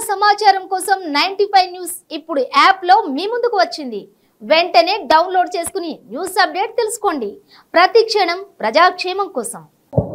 సమాచారం కోసం ninety five news ఇప్పుడు యాప్ లో మీ ముందుకు వచ్చింది వెంటనే డౌన్లోడ్ చేసుకుని న్యూస్ అప్డేట్ తెలుసుకోండి ప్రతి క్షణం ప్రజాక్షేమం కోసం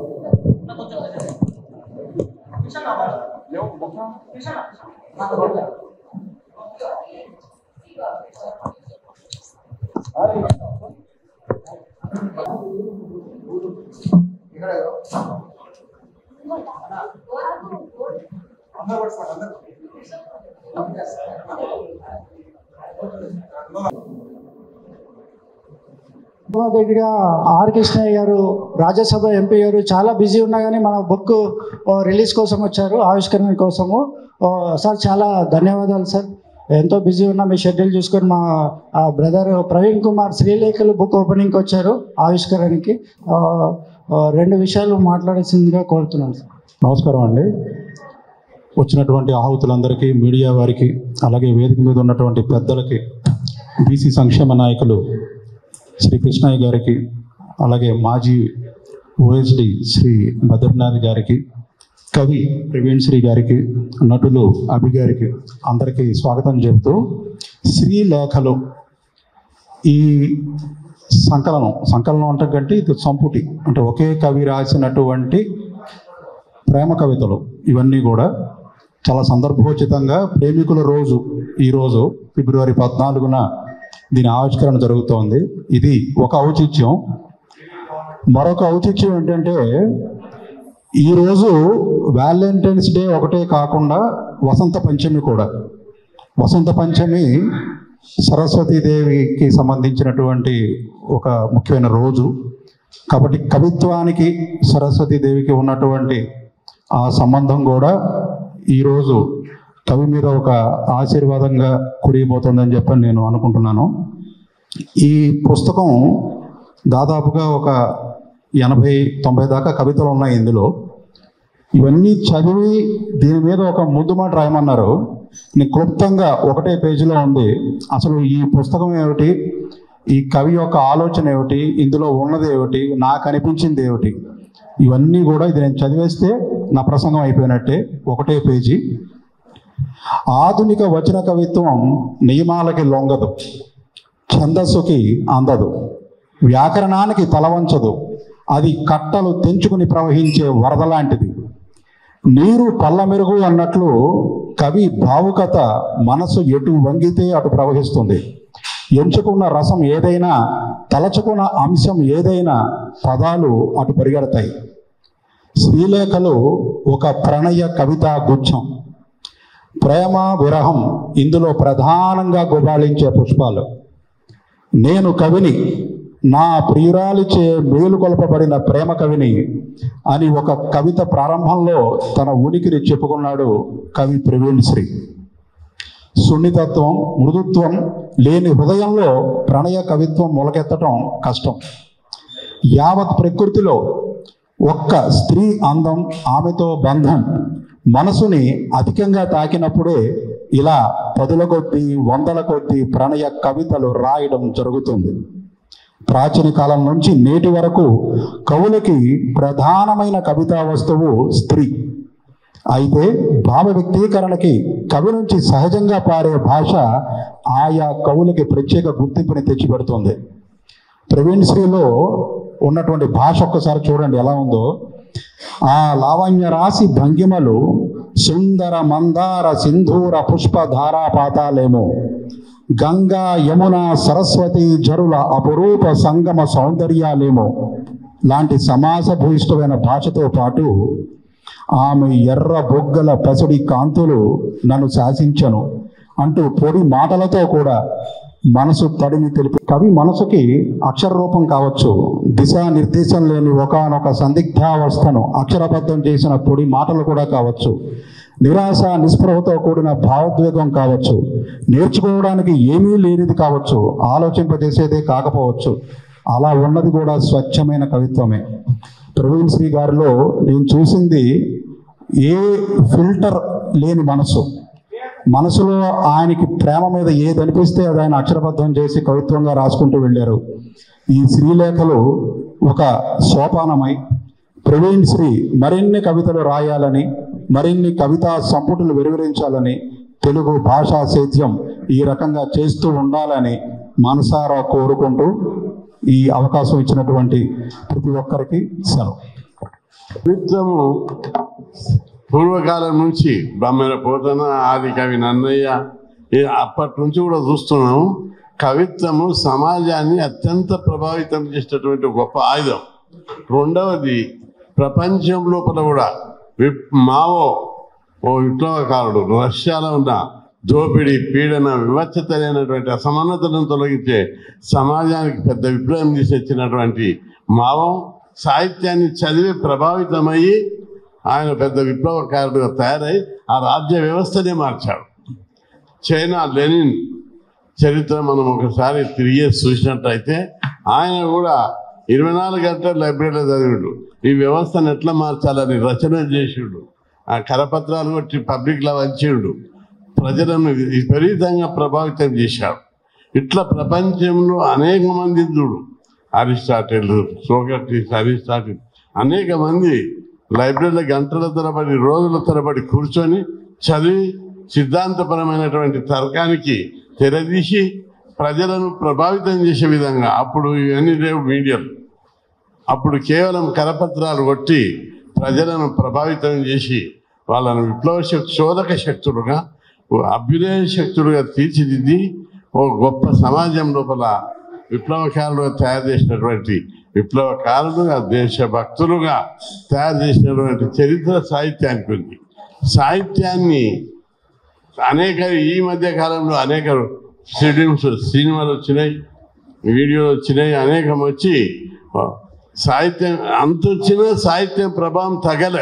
దగ్గర ఆర్ కృష్ణయ్య గారు రాజ్యసభ ఎంపీ గారు చాలా బిజీ ఉన్నా కానీ మన బుక్ రిలీజ్ కోసం వచ్చారు ఆవిష్కరణ కోసము ఓ, సార్ చాలా ధన్యవాదాలు సార్ ఎంతో బిజీ ఉన్నా మీ షెడ్యూల్ చూసుకొని మా బ్రదర్ ప్రవీణ్ కుమార్ శ్రీలేఖలు బుక్ ఓపెనింగ్కి వచ్చారు ఆవిష్కరణకి ఆ, ఆ, రెండు విషయాలు మాట్లాడాల్సిందిగా కోరుతున్నాను సార్ నమస్కారం అండి వచ్చినటువంటి ఆహుతులందరికీ మీడియా వారికి అలాగే వేదిక మీద ఉన్నటువంటి పెద్దలకి బీసీ సంక్షేమ నాయకులు శ్రీ కృష్ణయ్య గారికి అలాగే మాజీ ఓఎస్డి శ్రీ బద్రీనాథ్ గారికి కవి ప్రవీణ్ శ్రీ గారికి నటులు అభి గారికి అందరికీ స్వాగతం చెబుతూ శ్రీలేఖలు ఈ సంకలనం సంకలనం అంటే కంటే ఇది సంపుటి అంటే ఒకే కవి రాసినటువంటి ప్రేమ కవితలు ఇవన్నీ కూడా చాలా సందర్భోచితంగా ప్రేమికుల రోజు ఈరోజు ఫిబ్రవరి పద్నాలుగున దీని ఆవిష్కరణ జరుగుతోంది ఇది ఒక ఔచిత్యం మరొక ఔచిత్యం ఏంటంటే ఈరోజు వ్యాలంటైన్స్ డే ఒకటే కాకుండా వసంత పంచమి కూడా వసంత పంచమి సరస్వతీదేవికి సంబంధించినటువంటి ఒక ముఖ్యమైన రోజు కాబట్టి కవిత్వానికి సరస్వతీదేవికి ఉన్నటువంటి ఆ సంబంధం కూడా ఈరోజు కవి మీద ఒక ఆశీర్వాదంగా కురిగిపోతుందని చెప్పని నేను అనుకుంటున్నాను ఈ పుస్తకం దాదాపుగా ఒక ఎనభై తొంభై దాకా కవితలు ఉన్నాయి ఇందులో ఇవన్నీ చదివి దీని మీద ఒక ముద్దు మాట రాయమన్నారు నేను క్లుప్తంగా ఒకటే పేజీలో ఉంది అసలు ఈ పుస్తకం ఏమిటి ఈ కవి యొక్క ఆలోచన ఏమిటి ఇందులో ఉన్నది ఏమిటి నాకు అనిపించింది ఏమిటి ఇవన్నీ కూడా ఇది నేను చదివేస్తే నా ప్రసంగం అయిపోయినట్టే ఒకటే పేజీ ఆధునిక వచన కవిత్వం నియమాలకి లొంగదు ఛందస్సుకి అందదు వ్యాకరణానికి తలవంచదు అది కట్టలు తెంచుకుని ప్రవహించే వరద లాంటిది నీరు పల్ల మెరుగు అన్నట్లు కవి భావుకత మనసు ఎటు వంగితే అటు ప్రవహిస్తుంది ఎంచుకున్న రసం ఏదైనా తలచుకున్న అంశం ఏదైనా పదాలు అటు పరిగెడతాయి శ్రీలేఖలు ఒక ప్రణయ కవితా గుచ్ఛం ప్రేమ విరహం ఇందులో ప్రధానంగా గుబాళించే పుష్పాలు నేను కవిని నా ప్రియురాలిచే మేలుకొల్పబడిన ప్రేమ కవిని అని ఒక కవిత ప్రారంభంలో తన ఉనికిని చెప్పుకున్నాడు కవి ప్రవీణ్ శ్రీ సున్నితత్వం మృదుత్వం లేని హృదయంలో ప్రణయ కవిత్వం మొలకెత్తడం కష్టం యావత్ ప్రకృతిలో ఒక్క స్త్రీ అందం ఆమెతో బంధం మనసుని అధికంగా తాకినప్పుడే ఇలా పదుల కొద్దీ వందల కొద్దీ ప్రణయ కవితలు రాయడం జరుగుతుంది ప్రాచీన కాలం నుంచి నేటి వరకు కవులకి ప్రధానమైన కవితా వస్తువు స్త్రీ అయితే భావ వ్యక్తీకరణకి కవి నుంచి సహజంగా పారే భాష ఆయా కవులకి ప్రత్యేక గుర్తింపుని తెచ్చిపెడుతుంది ప్రవీణ్ శ్రీలో ఉన్నటువంటి భాష ఒక్కసారి చూడండి ఎలా ఉందో ఆ లావణ్య రాశి భంగిమలు సుందర మందార సింధూర పుష్ప ధారాపాతాలేమో గంగా యమున సరస్వతి జరుల అపురూప సంగమ సౌందర్యాలేమో లాంటి సమాస భూయిష్టమైన భాషతో పాటు ఆమె ఎర్ర బొగ్గల పసిడి కాంతులు నన్ను శాసించను అంటూ పొడి మాటలతో కూడా మనసు తడిని తెలిపి కవి మనసుకి అక్షర రూపం కావచ్చు దిశా నిర్దేశం లేని ఒకనొక సందిగ్ధావస్థను అక్షరబద్ధం చేసిన పొడి మాటలు కూడా కావచ్చు నిరాశ నిస్పృహతో కూడిన భావోద్వేగం కావచ్చు నేర్చుకోవడానికి ఏమీ లేనిది కావచ్చు ఆలోచింపజేసేదే కాకపోవచ్చు అలా ఉన్నది కూడా స్వచ్ఛమైన కవిత్వమే ప్రవీణ్ శ్రీ గారిలో నేను చూసింది ఏ ఫిల్టర్ లేని మనసు మనసులో ఆయనకి ప్రేమ మీద ఏది అనిపిస్తే అది ఆయన అక్షరబద్ధం చేసి కవిత్వంగా రాసుకుంటూ వెళ్ళారు ఈ శ్రీలేఖలు ఒక సోపానమై ప్రవీణ్ శ్రీ మరిన్ని కవితలు రాయాలని మరిన్ని కవితా సంపుటులు వెలువరించాలని తెలుగు భాషా సేద్యం ఈ రకంగా చేస్తూ ఉండాలని మనసారా కోరుకుంటూ ఈ అవకాశం ఇచ్చినటువంటి ప్రతి ఒక్కరికి సెలవు కవిత్వము పూర్వకాలం నుంచి బొమ్మల పోతన ఆది కవి నన్నయ్య ఈ అప్పటి నుంచి కూడా చూస్తున్నాం కవిత్వము సమాజాన్ని అత్యంత ప్రభావితం చేసేటటువంటి గొప్ప ఆయుధం రెండవది ప్రపంచం లోపల కూడా విప్ మావో ఓ విప్లవకారుడు రష్యాలో ఉన్న దోపిడీ పీడన వివక్షత లేనటువంటి అసమానతలను తొలగించే సమాజానికి పెద్ద విప్లవం తీసుకొచ్చినటువంటి మావం సాహిత్యాన్ని చదివి ప్రభావితమయ్యి ఆయన పెద్ద విప్లవకారుడుగా తయారై ఆ రాజ్య వ్యవస్థనే మార్చాడు చైనా లెనిన్ చరిత్ర మనం ఒకసారి తిరిగి చూసినట్టయితే ఆయన కూడా ఇరవై నాలుగు గంటలు లైబ్రరీలో చదివిడు ఈ వ్యవస్థను ఎట్లా మార్చాలని రచన చేసిండు ఆ కరపత్రాలు కొట్టి పబ్లిక్లో వంచిండు ప్రజలను విపరీతంగా ప్రభావితం చేశాడు ఇట్లా ప్రపంచంలో అనేక మంది చూడు అరిస్టాటిల్ సోక్రటీస్ అరిస్టాటిల్ అనేక మంది లైబ్రరీలో గంటల తరబడి రోజుల తరబడి కూర్చొని చదివి సిద్ధాంతపరమైనటువంటి తర్కానికి తెరదీసి ప్రజలను ప్రభావితం చేసే విధంగా అప్పుడు ఇవన్నీ లేవు మీడియాలు అప్పుడు కేవలం కరపత్రాలు కొట్టి ప్రజలను ప్రభావితం చేసి వాళ్ళను విప్లవ శక్తి శోధక శక్తులుగా ఓ అభ్యుదయ శక్తులుగా తీర్చిదిద్ది ఓ గొప్ప సమాజం లోపల విప్లవకారులుగా తయారు చేసినటువంటి విప్లవకారులుగా దేశభక్తులుగా తయారు చేసినటువంటి చరిత్ర సాహిత్యానికి ఉంది సాహిత్యాన్ని అనేక ఈ మధ్య కాలంలో అనేక ఫిలిమ్స్ సినిమాలు వచ్చినాయి వీడియోలు వచ్చినాయి అనేకం వచ్చి సాహిత్యం అంత వచ్చినా సాహిత్యం ప్రభావం తగలే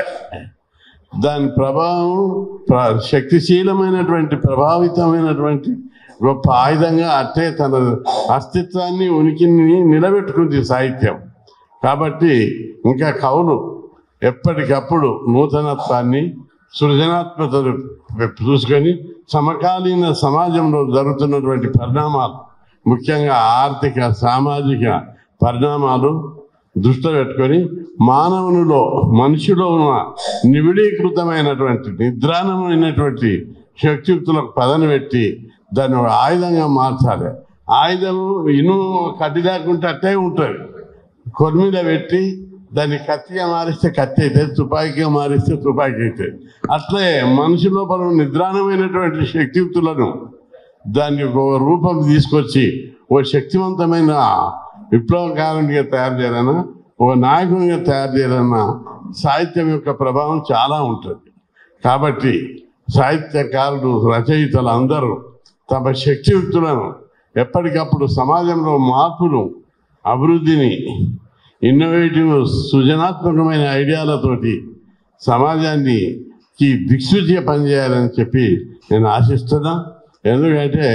దాని ప్రభావం ప్ర- శక్తిశీలమైనటువంటి ప్రభావితమైనటువంటి గొప్ప ఆయుధంగా అట్టే తన అస్తిత్వాన్ని ఉనికిని నిలబెట్టుకుంది సాహిత్యం కాబట్టి ఇంకా కవులు ఎప్పటికప్పుడు నూతనత్వాన్ని సృజనాత్మకతను చూసుకొని సమకాలీన సమాజంలో జరుగుతున్నటువంటి పరిణామాలు ముఖ్యంగా ఆర్థిక సామాజిక పరిణామాలు దృష్టిలో పెట్టుకొని మానవునిలో మనిషిలో ఉన్న నివిడీకృతమైనటువంటి నిద్రాణమైనటువంటి శక్తియుక్తులకు పదన పెట్టి దాన్ని ఒక ఆయుధంగా మార్చాలి ఆయుధము ఇనుము కట్టి లేకుంటే అట్టే ఉంటుంది కొలిమిలో పెట్టి దాన్ని కత్తిగా మారిస్తే కత్తి అవుతుంది తుపాకీగా మారిస్తే తుపాకీ అవుతుంది అట్లే మనిషి లోపల ఉన్న నిద్రాణమైనటువంటి శక్తియుక్తులను దాన్ని ఒక రూపం తీసుకొచ్చి ఓ శక్తివంతమైన విప్లవకారునిగా తయారు చేయాలన్నా ఒక నాయకునిగా తయారు చేయాలన్నా సాహిత్యం యొక్క ప్రభావం చాలా ఉంటుంది కాబట్టి సాహిత్యకారులు రచయితలు అందరూ తమ శక్తియుక్తులను ఎప్పటికప్పుడు సమాజంలో మార్పును అభివృద్ధిని ఇన్నోవేటివ్ సృజనాత్మకమైన ఐడియాలతోటి సమాజాన్ని కి దిక్సూచిగా పనిచేయాలని చెప్పి నేను ఆశిస్తున్నా ఎందుకంటే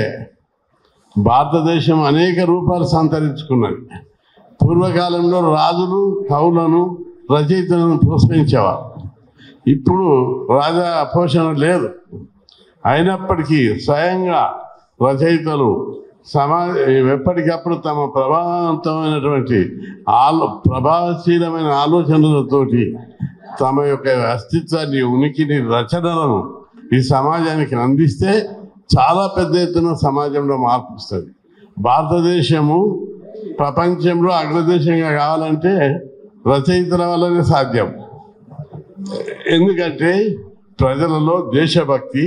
భారతదేశం అనేక రూపాలు సంతరించుకున్నది పూర్వకాలంలో రాజులు కవులను రచయితలను ప్రోత్సహించేవారు ఇప్పుడు రాజా పోషణ లేదు అయినప్పటికీ స్వయంగా రచయితలు సమా ఎప్పటికప్పుడు తమ ప్రభావవంతమైనటువంటి ఆలో ప్రభావశీలమైన ఆలోచనలతోటి తమ యొక్క అస్తిత్వాన్ని ఉనికిని రచనలను ఈ సమాజానికి అందిస్తే చాలా పెద్ద ఎత్తున సమాజంలో మార్పు వస్తుంది భారతదేశము ప్రపంచంలో అగ్రదేశంగా కావాలంటే రచయితల వల్లనే సాధ్యం ఎందుకంటే ప్రజలలో దేశభక్తి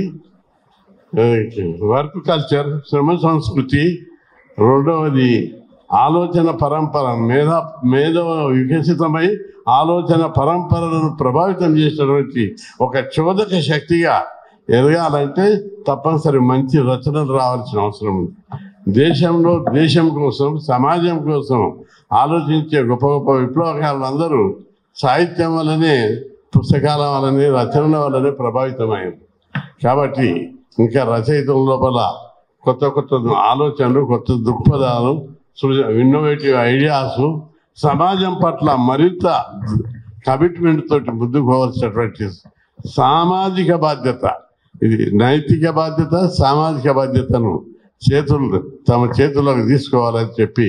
వర్క్ కల్చర్ శ్రమ సంస్కృతి రెండవది ఆలోచన పరంపర మేధా మేధో వికసితమై ఆలోచన పరంపరలను ప్రభావితం చేసినటువంటి ఒక చోదక శక్తిగా ఎదగాలంటే తప్పనిసరి మంచి రచనలు రావాల్సిన అవసరం ఉంది దేశంలో దేశం కోసం సమాజం కోసం ఆలోచించే గొప్ప గొప్ప విప్లవకారులందరూ సాహిత్యం వల్లనే పుస్తకాల వల్లనే రచనల వల్లనే ప్రభావితమైంది కాబట్టి ఇంకా రచయితల లోపల కొత్త కొత్త ఆలోచనలు కొత్త దృక్పథాలు ఇన్నోవేటివ్ ఐడియాస్ సమాజం పట్ల మరింత కమిట్మెంట్ తోటి ముందుకు పోవాల్సినటువంటి సామాజిక బాధ్యత ఇది నైతిక బాధ్యత సామాజిక బాధ్యతను చేతులు తమ చేతుల్లోకి తీసుకోవాలని చెప్పి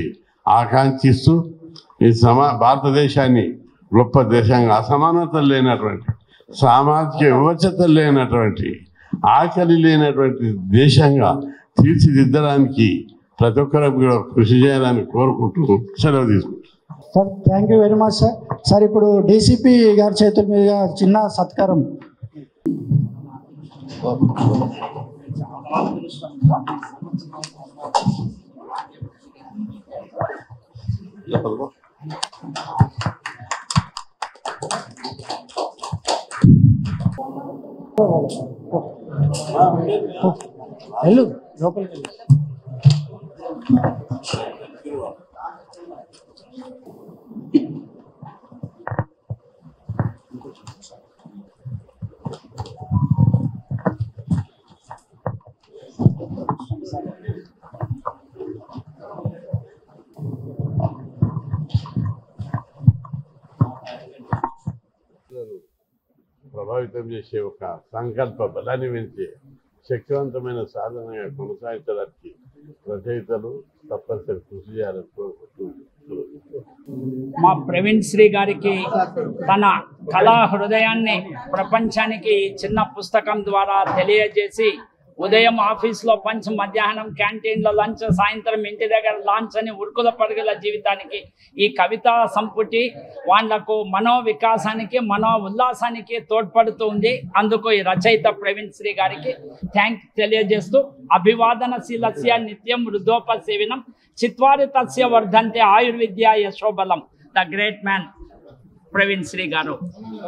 ఆకాంక్షిస్తూ ఈ సమా భారతదేశాన్ని గొప్ప దేశంగా అసమానతలు లేనటువంటి సామాజిక వివక్షత లేనటువంటి ఆకలి లేనటువంటి దేశంగా తీర్చిదిద్దడానికి ప్రతి ఒక్కరు కూడా కృషి చేయాలని కోరుకుంటూ సెలవు తీసుకుంటాం sir thank you very much sir sir ఇప్పుడు డీసీపీ గారి చేతుల మీదుగా చిన్న సత్కారం వెళ్ళు లోపలికి వెళ్ళు. ప్రభావితం చేసే ఒక సంకల్ప బలాన్ని పెంచే శక్తివంతమైన సాధనగా కొనసాగించడానికి రచయితలు తప్పనిసరి కృషి చేయాలని కోరుకుంటూ మా ప్రవీణ్ శ్రీ గారికి తన కళా హృదయాన్ని ప్రపంచానికి ఈ చిన్న పుస్తకం ద్వారా తెలియజేసి ఉదయం ఆఫీస్లో పంచ్ మధ్యాహ్నం క్యాంటీన్లో లంచ్ సాయంత్రం ఇంటి దగ్గర లాంచ్ అని ఉరుకుల పరుగుల జీవితానికి ఈ కవితా సంపుటి వాళ్లకు మనో వికాసానికి మనో ఉల్లాసానికి తోడ్పడుతుంది అందుకు ఈ రచయిత ప్రవీణ్ శ్రీ గారికి థ్యాంక్ తెలియజేస్తూ అభివాదనశీలస్య నిత్యం వృద్ధోప సేవనం చిత్వారి తస్య వర్ధంతే ఆయుర్విద్య యశోబలం the great man Praveen Shri గారు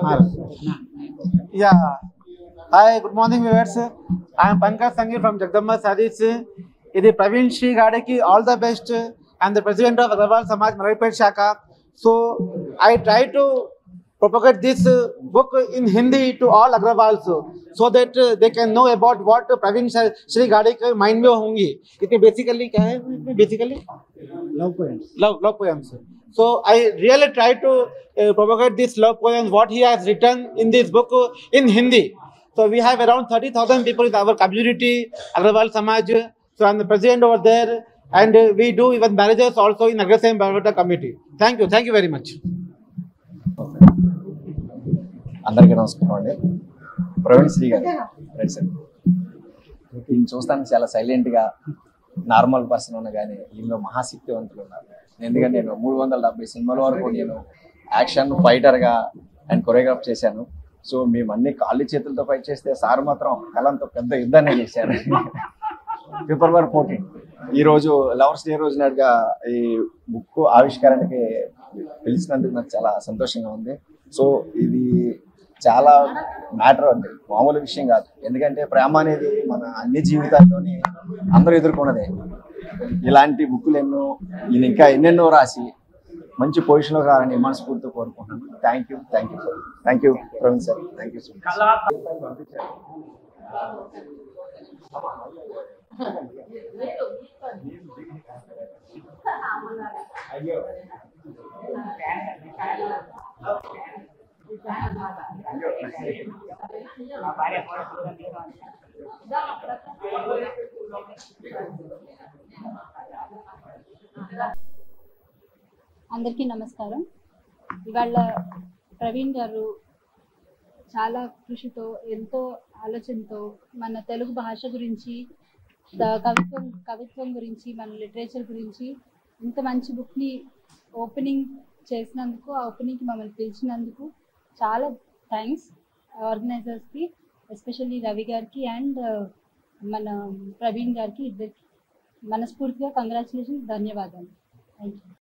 Yeah. Hi, good morning, viewers. I am Pankaj Sanghi from Jagdamba Sadis. It is Praveen Shri Gadeki, all the best, and the president of Agarwal Samaj Maripet Shaka. So, I try to propagate this uh, book in Hindi to all Agrawals so that uh, they can know about what uh, Praveen Shri Shri Gadeki mind में होंगी इसमें basically क्या है इसमें basically love points love love poems. So I really try to uh, propagate this love poems what he has written in this book uh, in Hindi. So we have around 30,000 people in our community, Agrawal Samaj. So I'm the president over there and uh, we do even marriages also in Agrasam Bhavata committee. Thank you. Thank you very much. అందరికీ నమస్కారం అండి ప్రవీణ్ శ్రీ గారు right sir ఈయన చూస్తానికి చాలా సైలెంట్గా normal person ఉన్నా కానీ ఈయనలో మహాశక్తివంతులు ఉన్నారు ఎందుకంటే నేను మూడు వందల డెబ్బై సినిమాల వరకు నేను యాక్షన్ ఫైటర్గా అండ్ కొరియోగ్రాఫ్ చేశాను సో మేము అన్ని కాళ్ళు చేతులతో ఫైట్ చేస్తే సార్ మాత్రం కలంతో పెద్ద యుద్ధాన్ని చేశారు ఫిబ్రవరి ఫోర్టీన్ ఈ రోజు లవర్స్ డే రోజు నాడుగా ఈ బుక్ ఆవిష్కరణకి పిలిచినందుకు నాకు చాలా సంతోషంగా ఉంది సో ఇది చాలా మ్యాటర్ అండి మామూలు విషయం కాదు ఎందుకంటే ప్రేమ అనేది మన అన్ని జీవితాల్లోని అందరూ ఎదుర్కొన్నదే ఇలాంటి బుక్కులు ఎన్నో ఈయన ఇంకా ఎన్నెన్నో రాసి మంచి పొజిషన్లో రావాలని మనస్ఫూర్తిగా కోరుకుంటున్నాను thank you thank you sir thank you Praveen sir thank you so much కళా అందరికీ నమస్కారం ఇవాళ ప్రవీణ్ గారు చాలా కృషితో ఎంతో ఆలోచనతో మన తెలుగు భాష గురించి ద- కవిత్వం కవిత్వం గురించి మన లిటరేచర్ గురించి ఇంత మంచి బుక్ని ఓపెనింగ్ చేసినందుకు ఆ ఓపెనింగ్కి మమ్మల్ని పిలిచినందుకు చాలా థ్యాంక్స్ ఆర్గనైజర్స్కి ఎస్పెషల్లీ రవి గారికి అండ్ మన ప్రవీణ్ గారికి ఇద్దరికి మనస్ఫూర్తిగా కంగ్రాచులేషన్స్ ధన్యవాదాలు థ్యాంక్ యూ